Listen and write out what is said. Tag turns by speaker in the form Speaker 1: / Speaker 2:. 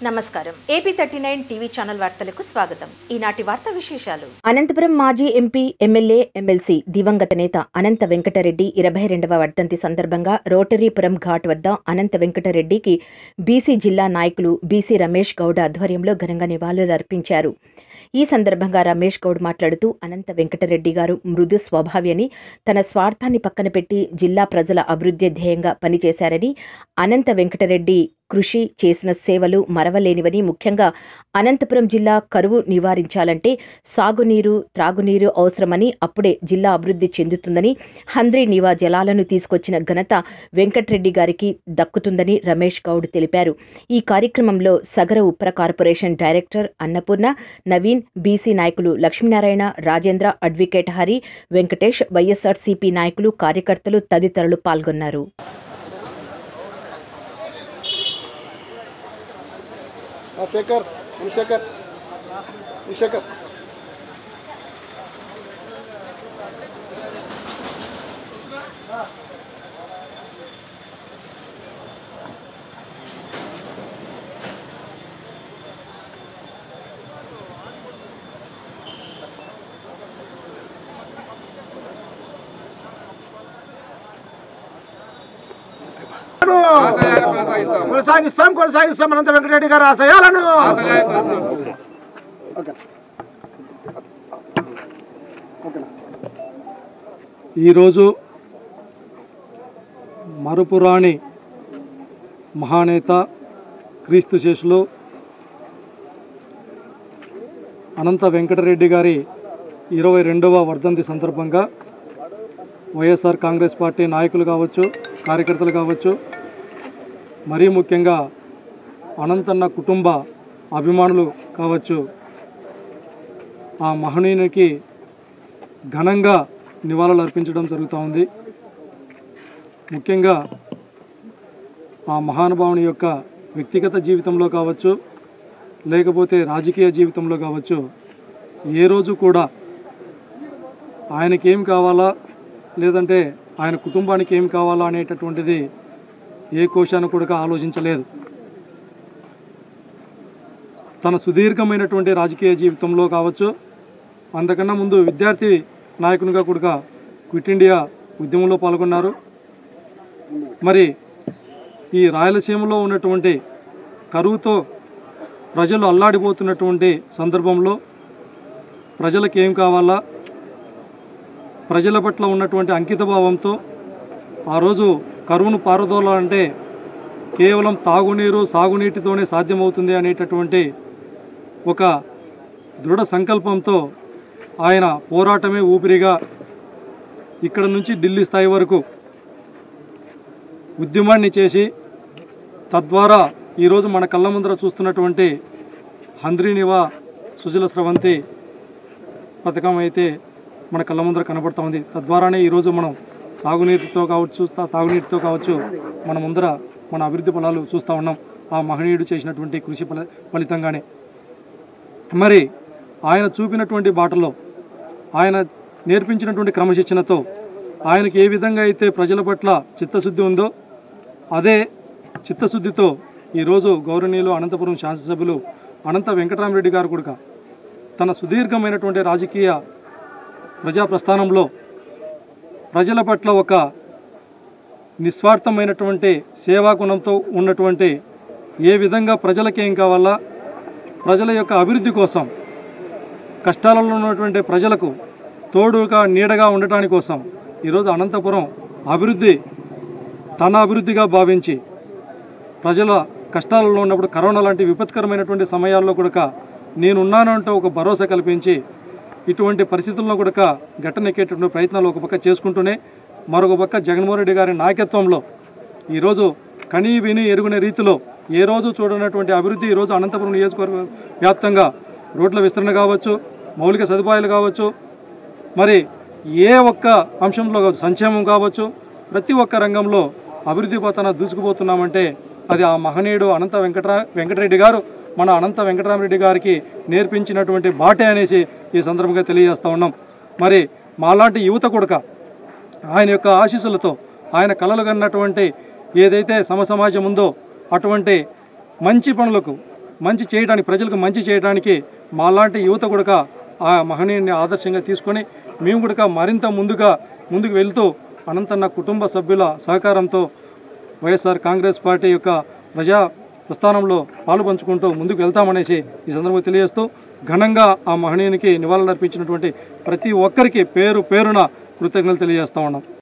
Speaker 1: నమస్కారం AP thirty nine TV channel వార్తలకు స్వాగతం ఈనాటి వార్తా విశేషాలు
Speaker 2: అనంతపురం మాజీ ఎంపీ ఎమ్మెల్యే ఎమ్మెల్సీ దివంగత నేత అనంత వెంకటరెడ్డి ఇరవై రెండవ వర్ధంతి సందర్భంగా రోటరీపురం ఘాట్ వద్ద అనంత వెంకటరెడ్డికి బీసీ జిల్లా నాయకులు బీసీ రమేష్ గౌడ్ ఆధ్వర్యంలో ఘనంగా నివాళులర్పించారు ఈ సందర్భంగా రమేష్ గౌడ్ మాట్లాడుతూ అనంత వెంకటరెడ్డి గారు మృదు స్వభావి అని తన స్వార్థాన్ని పక్కన పెట్టి జిల్లా ప్రజల అభివృద్ధి ధ్యేయంగా పనిచేశారని అనంత వెంకటరెడ్డి కృషి చేసిన సేవలు మరవలేనివని ముఖ్యంగా అనంతపురం జిల్లా కరువు నివారించాలంటే సాగునీరు త్రాగునీరు అవసరమని అప్పుడే జిల్లా అభివృద్ధి చెందుతుందని హంద్రీ నివా జలాలను తీసుకొచ్చిన ఘనత వెంకట్రెడ్డి గారికి దక్కుతుందని రమేష్ గౌడ్ తెలిపారు ఈ కార్యక్రమంలో Sagara Uppara corporation director Annapurna Naveen BC నాయకులు లక్ష్మీనారాయణ రాజేంద్ర అడ్వకేట్ హరి వెంకటేష్ వైఎస్ఆర్సీపీ నాయకులు కార్యకర్తలు తదితరులు పాల్గొన్నారు
Speaker 3: ఆ శేఖర్ ఈ శేఖర్ ఈ శేఖర్ కొనసాగిస్తాం కొనసాగిస్తాం అనంత వెంకటరెడ్డి గారు ఆశయాలను ఓకే. ఓకేనా.
Speaker 4: ఈరోజు మరుపురాణి మహానేత క్రీస్తు శేషులు అనంత వెంకటరెడ్డి గారి ఇరవై రెండవ వర్ధంతి సందర్భంగా వైఎస్ఆర్ కాంగ్రెస్ పార్టీ నాయకులు కావచ్చు కార్యకర్తలు కావచ్చు మరీ ముఖ్యంగా అనంతన్న కుటుంబ అభిమానులు కావచ్చు ఆ మహనీయునికి ఘనంగా నివాళులు అర్పించడం జరుగుతూ ఉంది ముఖ్యంగా ఆ మహానుభావుని యొక్క వ్యక్తిగత జీవితంలో కావచ్చు లేకపోతే రాజకీయ జీవితంలో కావచ్చు ఏ రోజు కూడా ఆయనకి ఏం కావాలా లేదంటే ఆయన కుటుంబానికి ఏం కావాలా అనేటటువంటిది ఏ కోశాన్ని కూడా ఆలోచించలేదు తన సుదీర్ఘమైనటువంటి రాజకీయ జీవితంలో కావచ్చు అంతకన్నా ముందు విద్యార్థి నాయకునిగా కూడా క్విట్ ఇండియా ఉద్యమంలో పాల్గొన్నారు మరి ఈ రాయలసీమలో ఉన్నటువంటి కరువుతో ప్రజలు అల్లాడిపోతున్నటువంటి సందర్భంలో ప్రజలకు ఏం కావాలా ప్రజల పట్ల ఉన్నటువంటి అంకితభావంతో ఆ రోజు కరువును పారదోలాలంటే కేవలం తాగునీరు సాగునీటితోనే సాధ్యమవుతుంది అనేటటువంటి ఒక దృఢ సంకల్పంతో ఆయన పోరాటమే ఊపిరిగా ఇక్కడ నుంచి ఢిల్లీ స్థాయి వరకు ఉద్యమాన్ని చేసి తద్వారా ఈరోజు మన కళ్ళ ముందర చూస్తున్నటువంటి హంద్రీనివా సుజల స్రవంతి పథకం అయితే మన కళ్ళ ముందర కనబడుతూ ఉంది తద్వారానే ఈరోజు మనం సాగునీటితో కావచ్చు తా- తాగునీటితో కావచ్చు మన ముందర మన అభివృద్ధి ఫలాలు చూస్తూ ఉన్నాం ఆ మహనీయుడు చేసినటువంటి కృషి ఫల ఫలితంగానే మరి ఆయన చూపినటువంటి బాటలో ఆయన నేర్పించినటువంటి క్రమశిక్షణతో ఆయనకి ఏ విధంగా అయితే ప్రజల పట్ల చిత్తశుద్ధి ఉందో అదే చిత్తశుద్ధితో ఈరోజు గౌరవనీయులు అనంతపురం శాసనసభ్యులు అనంత వెంకటరామరెడ్డి గారు కూడా తన సుదీర్ఘమైనటువంటి రాజకీయ ప్రజా ప్రస్థానంలో ప్రజల పట్ల ఒక నిస్వార్థమైనటువంటి సేవా గుణంతో ఉన్నటువంటి ఏ విధంగా ప్రజలకి ఏం కావాలా ప్రజల యొక్క అభివృద్ధి కోసం కష్టాలలో ఉన్నటువంటి ప్రజలకు తోడుగా నీడగా ఉండటాని కోసం ఈరోజు అనంతపురం అభివృద్ధి తన అభివృద్ధిగా భావించి ప్రజల కష్టాలలో ఉన్నప్పుడు కరోనా లాంటి విపత్కరమైనటువంటి సమయాల్లో కూడా నేనున్నాను అంటూ ఒక భరోసా కల్పించి ఇటువంటి పరిస్థితుల్లో కూడా గట్టనెక్కేటటువంటి ప్రయత్నాలు ఒక పక్క చేసుకుంటూనే మరొక పక్క జగన్మోహన్ రెడ్డి గారి నాయకత్వంలో ఈరోజు కనీ విని ఎరుగునే రీతిలో ఏ రోజు చూడనటువంటి అభివృద్ధి ఈరోజు అనంతపురం నియోజకవర్గ వ్యాప్తంగా రోడ్ల విస్తరణ కావచ్చు మౌలిక సదుపాయాలు కావచ్చు మరి ఏ ఒక్క అంశంలో కావచ్చు, సంక్షేమం కావచ్చు ప్రతి ఒక్క రంగంలో అభివృద్ధి పతన దూసుకుపోతున్నామంటే అది ఆ మహనీయుడు అనంత వెంకటరా వెంకటరెడ్డి గారు మన అనంత వెంకటరామరెడ్డి గారికి నేర్పించినటువంటి బాటే అనేసి ఈ సందర్భంగా తెలియజేస్తా ఉన్నాం మరి మాలాంటి యువత కొడుక ఆయన యొక్క ఆశీస్సులతో ఆయన కలలు కన్నటువంటి ఏదైతే సమసమాజం ఉందో అటువంటి మంచి పనులకు మంచి చేయడానికి ప్రజలకు మంచి చేయడానికి మాలాంటి యువత కూడా ఆ మహనీయుని ఆదర్శంగా తీసుకొని మేము కూడా మరింత ముందుగా ముందుకు వెళ్తూ అనంతన్న కుటుంబ సభ్యుల సహకారంతో వైఎస్ఆర్ కాంగ్రెస్ పార్టీ యొక్క ప్రజా ప్రస్థానంలో పాలు పంచుకుంటూ ముందుకు వెళ్తామనేసి ఈ సందర్భంగా తెలియజేస్తూ ఘనంగా ఆ మహనీయునికి నివాళులర్పించినటువంటి ప్రతి ఒక్కరికి పేరు పేరున కృతజ్ఞతలు తెలియజేస్తా ఉన్నాం